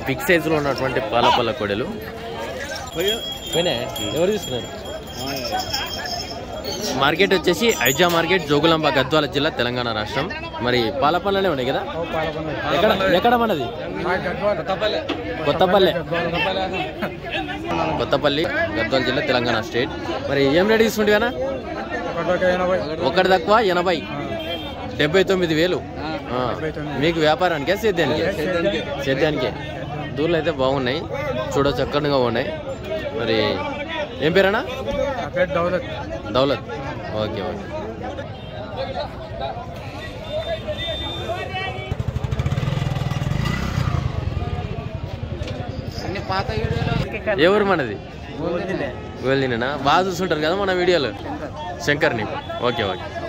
big సైజులో ఉన్నటువంటి పాల పళ్ళ కొడలు పోయినా ఎవరు తీసుకున్నారు మార్కెట్ వచ్చేసి ఐజా మార్కెట్ జోగులాంబ గద్వాల జిల్లా తెలంగాణ రాష్ట్రం మరి పాల పళ్ళనే ఉన్నాయి కదా ఎక్కడ ఎక్కడ మనది కొత్తపల్లె కొత్తపల్లి గద్వాల జిల్లా తెలంగాణ స్టేట్ మరి ఏం రేట్ తీసుకుంటేనా ఒకటి తక్కువ ఎనభై డెబ్బై తొమ్మిది వేలు ఆ, మీకు వ్యాపారానికే సేద్యానికి సేద్యానికి దూర్లు అయితే బాగున్నాయి చూడ చక్కగా ఉన్నాయి మరి ఏం పేరన్నా దౌలత్ ఓకే ఓకే ఏ ఊరు మనది గోల్దినేనా బాగా చూస్తుంటారు కదా మన వీడియోలు శంకర్ని ఓకే ఓకే